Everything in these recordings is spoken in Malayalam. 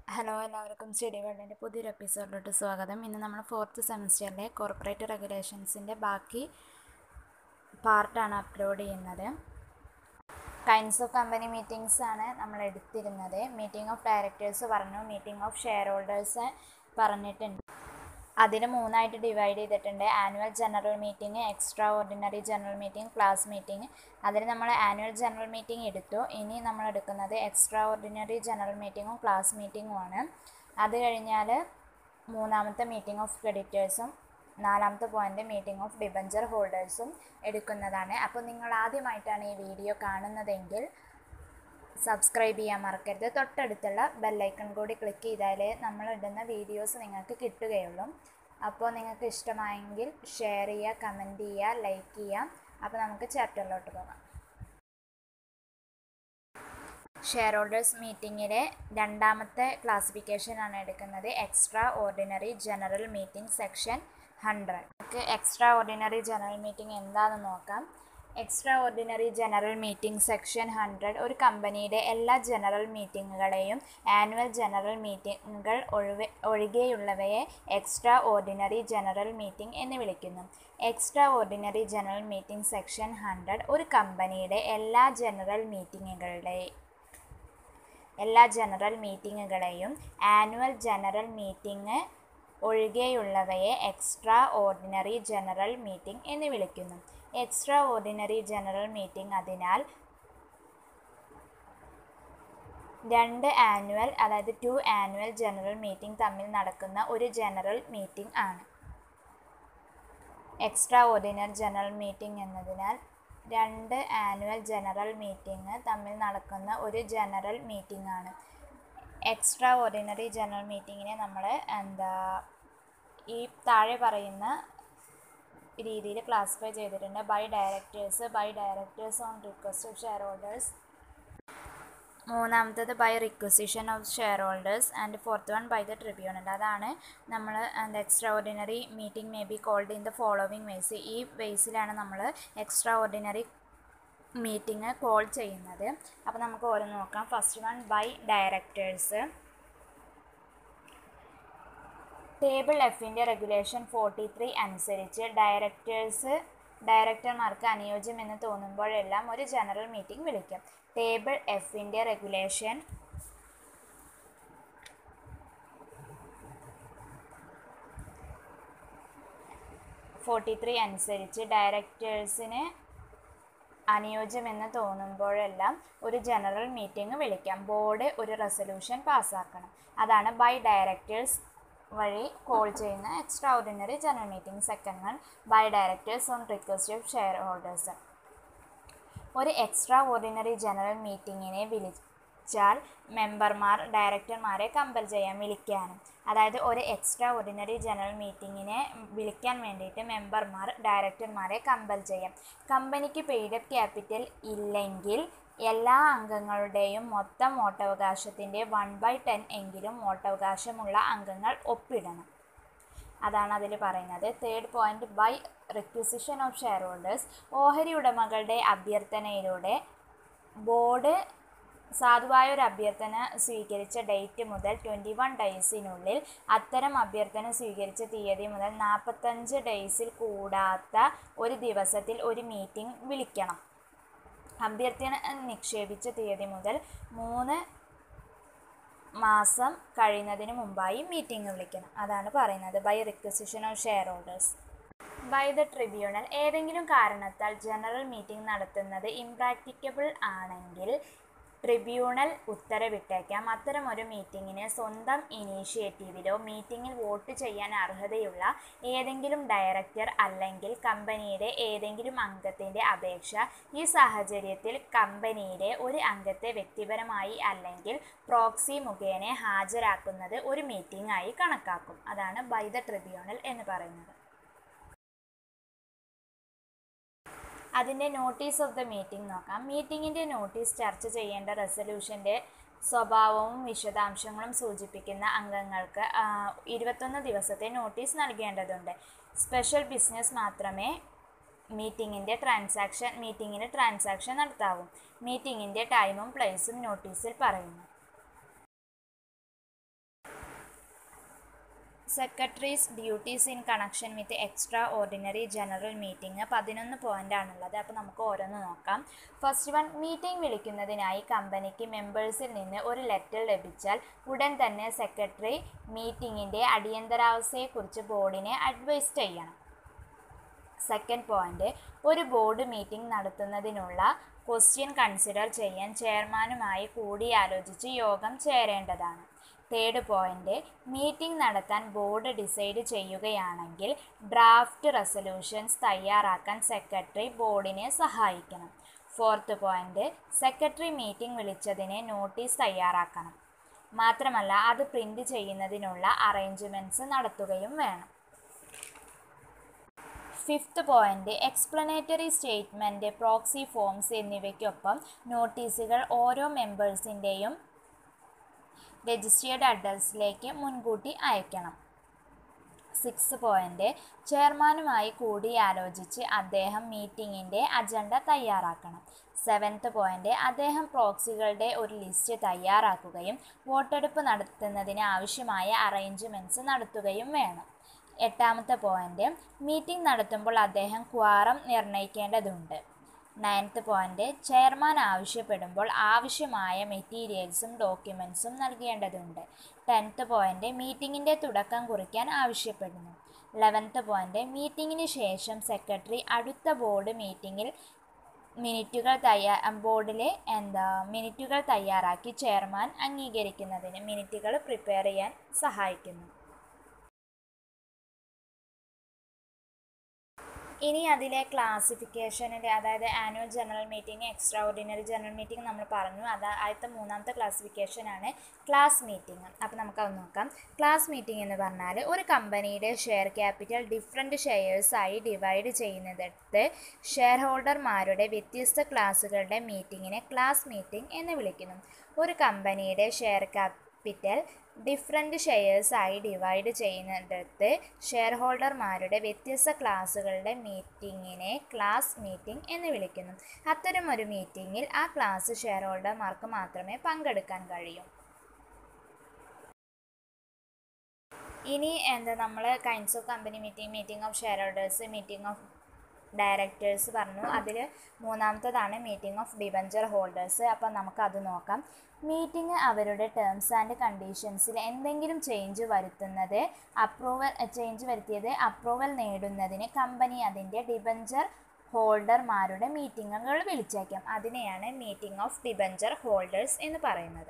ഹലോ എല്ലാവർക്കും സ്റ്റഡി വേൾഡിൻ്റെ പുതിയൊരു എപ്പിസോഡിലോട്ട് സ്വാഗതം ഇന്ന് നമ്മൾ ഫോർത്ത് സെമിസ്റ്ററിലെ കോർപ്പറേറ്റ് റെഗുലേഷൻസിൻ്റെ ബാക്കി പാർട്ടാണ് അപ്ലോഡ് ചെയ്യുന്നത് കൈൻഡ്സ് ഓഫ് കമ്പനി മീറ്റിംഗ്സ് ആണ് നമ്മൾ എടുത്തിരുന്നത് മീറ്റിംഗ് ഓഫ് ഡയറക്ടേഴ്സ് പറഞ്ഞു മീറ്റിംഗ് ഓഫ് ഷെയർ ഹോൾഡേഴ്സ് പറഞ്ഞിട്ടുണ്ട് അതിന് മൂന്നായിട്ട് ഡിവൈഡ് ചെയ്തിട്ടുണ്ട് annual general meeting extraordinary general meeting class meeting അതിൽ നമ്മൾ ആനുവൽ ജനറൽ മീറ്റിംഗ് എടുത്തു ഇനി നമ്മൾ എടുക്കുന്നത് എക്സ്ട്രാ ഓർഡിനറി ജനറൽ മീറ്റിങ്ങും ക്ലാസ് മീറ്റിങ്ങും ആണ് അത് കഴിഞ്ഞാൽ മൂന്നാമത്തെ മീറ്റിംഗ് ഓഫ് ക്രെഡിറ്റേഴ്സും നാലാമത്തെ പോയിന്റ് മീറ്റിംഗ് ഓഫ് ഡിബഞ്ചർ ഹോൾഡേഴ്സും എടുക്കുന്നതാണ് അപ്പോൾ നിങ്ങൾ ആദ്യമായിട്ടാണ് ഈ വീഡിയോ കാണുന്നതെങ്കിൽ സബ്സ്ക്രൈബ് ചെയ്യാൻ മറക്കരുത് തൊട്ടടുത്തുള്ള ബെല്ലൈക്കൺ കൂടി ക്ലിക്ക് ചെയ്താലേ നമ്മൾ ഇടുന്ന വീഡിയോസ് നിങ്ങൾക്ക് കിട്ടുകയുള്ളൂ അപ്പോൾ നിങ്ങൾക്ക് ഇഷ്ടമായെങ്കിൽ ഷെയർ ചെയ്യുക കമൻറ്റ് ചെയ്യുക ലൈക്ക് ചെയ്യുക അപ്പോൾ നമുക്ക് ചാപ്റ്ററിലോട്ട് പോകാം ഷെയർ ഹോൾഡേഴ്സ് മീറ്റിങ്ങിലെ രണ്ടാമത്തെ ക്ലാസിഫിക്കേഷൻ ആണ് എടുക്കുന്നത് extraordinary general meeting section hundred നമുക്ക് എക്സ്ട്രാ ഓർഡിനറി ജനറൽ മീറ്റിംഗ് എന്താണെന്ന് നോക്കാം extraordinary general meeting section hundred ഒരു കമ്പനിയുടെ എല്ലാ ജനറൽ മീറ്റിങ്ങുകളെയും ആനുവൽ ജനറൽ മീറ്റിങ്ങുകൾ ഒഴിവെ ഒഴികെയുള്ളവയെ എക്സ്ട്രാ ഓർഡിനറി ജനറൽ മീറ്റിംഗ് എന്ന് വിളിക്കുന്നു extraordinary general meeting section hundred ഒരു കമ്പനിയുടെ എല്ലാ ജനറൽ മീറ്റിങ്ങുകളുടെ എല്ലാ ജനറൽ മീറ്റിങ്ങുകളെയും ആനുവൽ ജനറൽ മീറ്റിംഗ് ഒഴികെയുള്ളവയെ എക്സ്ട്രാ ഓർഡിനറി ജനറൽ മീറ്റിംഗ് എന്ന് വിളിക്കുന്നു എക്സ്ട്രാ ഓർഡിനറി ജനറൽ മീറ്റിംഗ് അതിനാൽ രണ്ട് ആനുവൽ അതായത് ടു ആനുവൽ ജനറൽ മീറ്റിംഗ് തമ്മിൽ നടക്കുന്ന ഒരു ജനറൽ മീറ്റിംഗ് ആണ് എക്സ്ട്രാ ഓർഡിനറി ജനറൽ മീറ്റിംഗ് എന്നതിനാൽ രണ്ട് ആനുവൽ ജനറൽ മീറ്റിംഗ് തമ്മിൽ നടക്കുന്ന ഒരു ജനറൽ മീറ്റിംഗ് ആണ് എക്സ്ട്രാ ഓർഡിനറി ജനറൽ മീറ്റിങ്ങിനെ നമ്മൾ എന്താ ഈ താഴെ പറയുന്ന രീതിയിൽ ക്ലാസിഫൈ ചെയ്തിട്ടുണ്ട് by directors by directors on request of share holders മൂന്നാമത്തത് by requisition of share holders and fourth one by the tribunal അതാണ് നമ്മൾ എന്താ extraordinary meeting may be called in the following ways ഈ വേസിലാണ് നമ്മൾ എക്സ്ട്രാ ഓർഡിനറി മീറ്റിംഗ് കോൾ ചെയ്യുന്നത് അപ്പോൾ നമുക്ക് ഓരോന്ന് നോക്കാം first one by directors table എഫിൻ്റെ റെഗുലേഷൻ ഫോർട്ടി ത്രീ അനുസരിച്ച് ഡയറക്ടേഴ്സ് ഡയറക്ടർമാർക്ക് അനുയോജ്യമെന്ന് തോന്നുമ്പോഴെല്ലാം ഒരു ജനറൽ മീറ്റിംഗ് വിളിക്കും ടേബിൾ എഫിൻ്റെ റെഗുലേഷൻ ഫോർട്ടി ത്രീ അനുസരിച്ച് ഡയറക്ടേഴ്സിന് അനുയോജ്യമെന്ന് തോന്നുമ്പോഴെല്ലാം ഒരു ജനറൽ മീറ്റിംഗ് വിളിക്കാം ബോർഡ് ഒരു റെസൊല്യൂഷൻ പാസ്സാക്കണം അതാണ് ബൈ ഡയറക്ടേഴ്സ് വഴി കോൾ ചെയ്യുന്ന extraordinary general meeting second one by directors on request of share holders ഒരു എക്സ്ട്രാ ഓർഡിനറി ജനറൽ മീറ്റിങ്ങിനെ വിളിച്ചാൽ മെമ്പർമാർ ഡയറക്ടർമാരെ കമ്പൽ ചെയ്യാൻ വിളിക്കാനും അതായത് ഒരു എക്സ്ട്രാ ഓർഡിനറി ജനറൽ മീറ്റിങ്ങിനെ വിളിക്കാൻ വേണ്ടിയിട്ട് മെമ്പർമാർ ഡയറക്ടർമാരെ കമ്പൽ ചെയ്യാം കമ്പനിക്ക് പെയ്ഡ് അപ്പ് ക്യാപിറ്റൽ ഇല്ലെങ്കിൽ എല്ലാ അംഗങ്ങളുടെയും മൊത്തം വോട്ടവകാശത്തിൻ്റെ വൺ ബൈ ടെൻ എങ്കിലും വോട്ടവകാശമുള്ള അംഗങ്ങൾ ഒപ്പിടണം അതാണ് അതിൽ പറയുന്നത് third point by requisition of share holders ഓഹരി ഉടമകളുടെ അഭ്യർത്ഥനയിലൂടെ ബോർഡ് സാധുവായ ഒരു അഭ്യർത്ഥന സ്വീകരിച്ച ഡേറ്റ് മുതൽ ട്വൻറ്റി വൺ ഡേയ്സിനുള്ളിൽ അത്തരം അഭ്യർത്ഥന സ്വീകരിച്ച തീയതി മുതൽ നാൽപ്പത്തഞ്ച് ഡേയ്സിൽ കൂടാത്ത ഒരു ദിവസത്തിൽ ഒരു മീറ്റിംഗ് വിളിക്കണം അഭ്യർത്ഥന നിക്ഷേപിച്ച തീയതി മുതൽ മൂന്ന് മാസം കഴിയുന്നതിന് മുമ്പായി മീറ്റിംഗ് വിളിക്കണം അതാണ് പറയുന്നത് by requisition of share holders by the tribunal ഏതെങ്കിലും കാരണത്താൽ ജനറൽ മീറ്റിംഗ് നടത്തുന്നത് ഇംപ്രാക്ടിക്കബിൾ ആണെങ്കിൽ ട്രിബ്യൂണൽ ഉത്തരവിട്ടേക്കാം അത്തരം ഒരു മീറ്റിങ്ങിന് സ്വന്തം ഇനീഷ്യേറ്റീവിലോ മീറ്റിങ്ങിൽ വോട്ട് ചെയ്യാൻ അർഹതയുള്ള ഏതെങ്കിലും ഡയറക്ടർ അല്ലെങ്കിൽ കമ്പനിയുടെ ഏതെങ്കിലും അംഗത്തിൻ്റെ അപേക്ഷ ഈ സാഹചര്യത്തിൽ കമ്പനിയിലെ ഒരു അംഗത്തെ വ്യക്തിപരമായി അല്ലെങ്കിൽ പ്രോക്സി മുഖേന ഹാജരാക്കുന്നത് ഒരു മീറ്റിംഗ് ആയി കണക്കാക്കും അതാണ് ബൈ ദ ട്രിബ്യൂണൽ എന്ന് പറയുന്നത് അതിൻ്റെ നോട്ടീസ് ഓഫ് ദ മീറ്റിംഗ് നോക്കാം മീറ്റിങ്ങിൻ്റെ നോട്ടീസ് ചർച്ച ചെയ്യേണ്ട റെസൊല്യൂഷൻ്റെ സ്വഭാവവും വിശദാംശങ്ങളും സൂചിപ്പിക്കുന്ന അംഗങ്ങൾക്ക് ഇരുപത്തൊന്ന് ദിവസത്തെ നോട്ടീസ് നൽകേണ്ടതുണ്ട് സ്പെഷ്യൽ ബിസിനസ് മാത്രമേ മീറ്റിങ്ങിൻ്റെ ട്രാൻസാക്ഷൻ മീറ്റിങ്ങിന് ട്രാൻസാക്ഷൻ നടത്താവൂ മീറ്റിങ്ങിൻ്റെ ടൈമും പ്ലേസും നോട്ടീസിൽ പറയുന്നു secretaries duties in connection with extraordinary general meeting പതിനൊന്ന് പോയിന്റ് ആണുള്ളത് അപ്പോൾ നമുക്ക് ഓരോന്ന് നോക്കാം ഫസ്റ്റ് വൺ മീറ്റിംഗ് വിളിക്കുന്നതിനായി കമ്പനിക്ക് മെമ്പേഴ്സിൽ നിന്ന് ഒരു ലെറ്റർ ലഭിച്ചാൽ ഉടൻ തന്നെ സെക്രട്ടറി മീറ്റിംഗിൻ്റെ അടിയന്തരാവസ്ഥയെക്കുറിച്ച് ബോർഡിനെ അഡ്വൈസ് ചെയ്യണം സെക്കൻഡ് പോയിന്റ് ഒരു ബോർഡ് മീറ്റിംഗ് നടത്തുന്നതിനുള്ള ക്വസ്റ്റ്യൻ കൺസിഡർ ചെയ്യാൻ ചെയർമാനുമായി കൂടിയാലോചിച്ച് യോഗം ചേരേണ്ടതാണ് തേർഡ് പോയിന്റ് മീറ്റിംഗ് നടത്താൻ ബോർഡ് ഡിസൈഡ് ചെയ്യുകയാണെങ്കിൽ ഡ്രാഫ്റ്റ് റെസൊല്യൂഷൻസ് തയ്യാറാക്കാൻ സെക്രട്ടറി ബോർഡിനെ സഹായിക്കണം ഫോർത്ത് പോയിന്റ് സെക്രട്ടറി മീറ്റിംഗ് വിളിച്ചതിന് നോട്ടീസ് തയ്യാറാക്കണം മാത്രമല്ല അത് പ്രിന്റ് ചെയ്യുന്നതിനുള്ള അറേഞ്ച്മെൻറ്റ്സ് നടത്തുകയും വേണം fifth point explanatory statement proxy forms എന്നിവയ്ക്കൊപ്പം നോട്ടീസുകൾ ഓരോ മെമ്പേഴ്സിൻ്റെയും രജിസ്റ്റേർഡ് അഡ്രസ്സിലേക്ക് മുൻകൂട്ടി അയക്കണം സിക്സ് പോയിന്റ് ചെയർമാനുമായി കൂടിയാലോചിച്ച് അദ്ദേഹം മീറ്റിംഗിൻ്റെ അജണ്ട തയ്യാറാക്കണം സെവൻത്ത് പോയിന്റ് അദ്ദേഹം പ്രോക്സികളുടെ ഒരു ലിസ്റ്റ് തയ്യാറാക്കുകയും വോട്ടെടുപ്പ് നടത്തുന്നതിന് ആവശ്യമായ അറേഞ്ച്മെൻറ്റ്സ് നടത്തുകയും വേണം എട്ടാമത്തെ പോയിന്റ് മീറ്റിംഗ് നടത്തുമ്പോൾ അദ്ദേഹം ക്വാറം നിർണ്ണയിക്കേണ്ടതുണ്ട് നയൻത്ത് പോയിന്റ് ചെയർമാൻ ആവശ്യപ്പെടുമ്പോൾ ആവശ്യമായ മെറ്റീരിയൽസും ഡോക്യുമെൻസും നൽകേണ്ടതുണ്ട് ടെൻത്ത് പോയിന്റ് മീറ്റിങ്ങിൻ്റെ തുടക്കം കുറിക്കാൻ ആവശ്യപ്പെടുന്നു ലെവൻത്ത് പോയിന്റ് മീറ്റിങ്ങിന് ശേഷം സെക്രട്ടറി അടുത്ത ബോർഡ് മീറ്റിങ്ങിൽ മിനിറ്റുകൾ തയ്യാ ബോർഡിലെ എന്താ മിനിറ്റുകൾ തയ്യാറാക്കി ചെയർമാൻ അംഗീകരിക്കുന്നതിന് മിനിറ്റുകൾ പ്രിപ്പയർ ചെയ്യാൻ സഹായിക്കുന്നു ഇനി അതിലെ ക്ലാസിഫിക്കേഷനിൽ അതായത് annual general meeting extraordinary general meeting നമ്മൾ പറഞ്ഞു അത് ആദ്യത്തെ മൂന്നാമത്തെ ക്ലാസിഫിക്കേഷനാണ് ക്ലാസ് മീറ്റിംഗ് അപ്പോൾ നമുക്കത് നോക്കാം ക്ലാസ് മീറ്റിംഗ് എന്ന് പറഞ്ഞാൽ ഒരു കമ്പനിയുടെ ഷെയർ ക്യാപിറ്റൽ ഡിഫറെൻറ്റ് ഷെയർസായി ഡിവൈഡ് ചെയ്യുന്നിടത്ത് ഷെയർ ഹോൾഡർമാരുടെ വ്യത്യസ്ത ക്ലാസ്സുകളുടെ മീറ്റിങ്ങിനെ ക്ലാസ് മീറ്റിംഗ് എന്ന് വിളിക്കുന്നു ഒരു കമ്പനിയുടെ ഷെയർ ക്യാപിറ്റൽ ഡിഫറെൻറ്റ് ഷെയർസായി ഡിവൈഡ് ചെയ്യുന്നിടത്ത് ഷെയർ ഹോൾഡർമാരുടെ വ്യത്യസ്ത ക്ലാസ്സുകളുടെ മീറ്റിങ്ങിനെ ക്ലാസ് മീറ്റിംഗ് എന്ന് വിളിക്കുന്നു അത്തരമൊരു മീറ്റിങ്ങിൽ ആ ക്ലാസ് ഷെയർ ഹോൾഡർമാർക്ക് മാത്രമേ പങ്കെടുക്കാൻ കഴിയൂ ഇനി എന്താ നമ്മൾ kinds of company meeting meeting of share holders meeting of directors പറഞ്ഞു അതിൽ മൂന്നാമത്തതാണ് മീറ്റിംഗ് ഓഫ് ഡിബഞ്ചർ ഹോൾഡേഴ്സ് അപ്പോൾ നമുക്കത് നോക്കാം മീറ്റിംഗ് അവരുടെ ടേംസ് ആൻഡ് കണ്ടീഷൻസിൽ എന്തെങ്കിലും ചേഞ്ച് വരുത്തുന്നത് അപ്രൂവൽ ചേഞ്ച് വരുത്തിയത് അപ്രൂവൽ നേടുന്നതിന് കമ്പനി അതിൻ്റെ ഡിബഞ്ചർ ഹോൾഡർമാരുടെ മീറ്റിങ്ങുകൾ വിളിച്ചേക്കാം അതിനെയാണ് മീറ്റിംഗ് ഓഫ് ഡിബഞ്ചർ ഹോൾഡേഴ്സ് എന്ന് പറയുന്നത്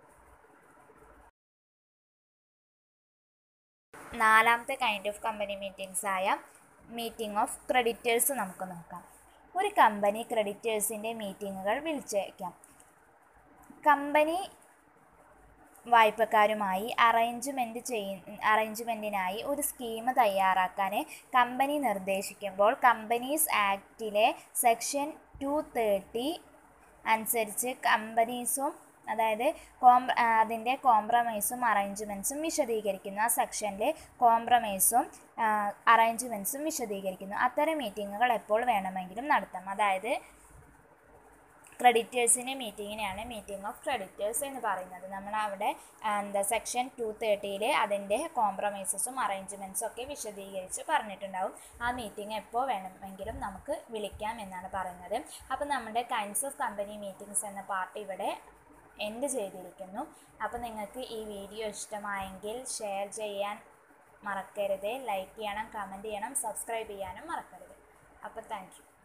നാലാമത്തെ കൈൻഡ് ഓഫ് കമ്പനി മീറ്റിംഗ്സ് ആയ മീറ്റിംഗ് ഓഫ് ക്രെഡിറ്റേഴ്സ് നമുക്ക് നോക്കാം ഒരു കമ്പനി ക്രെഡിറ്റേഴ്സിൻ്റെ മീറ്റിങ്ങുകൾ വിളിച്ചേക്കാം കമ്പനി വായ്പക്കാരുമായി അറേഞ്ച്മെൻറ്റ് ചെയ്യ അറേഞ്ച്മെൻറ്റിനായി ഒരു സ്കീം തയ്യാറാക്കാൻ കമ്പനി നിർദ്ദേശിക്കുമ്പോൾ കമ്പനീസ് ആക്ടിലെ സെക്ഷൻ ടു തേർട്ടി അനുസരിച്ച് കമ്പനീസും അതായത് കോം അതിൻ്റെ കോംപ്രമൈസും അറേഞ്ച്മെൻറ്റ്സും വിശദീകരിക്കുന്നു ആ സെക്ഷനിൽ കോംപ്രമൈസും അറേഞ്ച്മെൻറ്റ്സും വിശദീകരിക്കുന്നു അത്തരം മീറ്റിങ്ങുകൾ എപ്പോൾ വേണമെങ്കിലും നടത്താം അതായത് ക്രെഡിറ്റേഴ്സിൻ്റെ മീറ്റിങ്ങിനെയാണ് മീറ്റിംഗ് ഓഫ് ക്രെഡിറ്റേഴ്സ് എന്ന് പറയുന്നത് നമ്മൾ അവിടെ എന്താ സെക്ഷൻ ടു തേർട്ടിയിൽ അതിൻ്റെ കോംപ്രമൈസസും അറേഞ്ച്മെൻറ്റ്സും ഒക്കെ വിശദീകരിച്ച് പറഞ്ഞിട്ടുണ്ടാവും ആ മീറ്റിംഗ് എപ്പോൾ വേണമെങ്കിലും നമുക്ക് വിളിക്കാം എന്നാണ് പറയുന്നത് അപ്പോൾ നമ്മുടെ കൈൻഡ്സ് ഓഫ് കമ്പനി മീറ്റിംഗ്സ് എന്ന പാർട്ട് ഇവിടെ എൻഡ് ചെയ്തിരിക്കുന്നു അപ്പോൾ നിങ്ങൾക്ക് ഈ വീഡിയോ ഇഷ്ടമായെങ്കിൽ ഷെയർ ചെയ്യാൻ മറക്കരുത് ലൈക്ക് ചെയ്യണം കമൻറ്റ് ചെയ്യണം സബ്സ്ക്രൈബ് ചെയ്യാനും മറക്കരുത് അപ്പോൾ താങ്ക്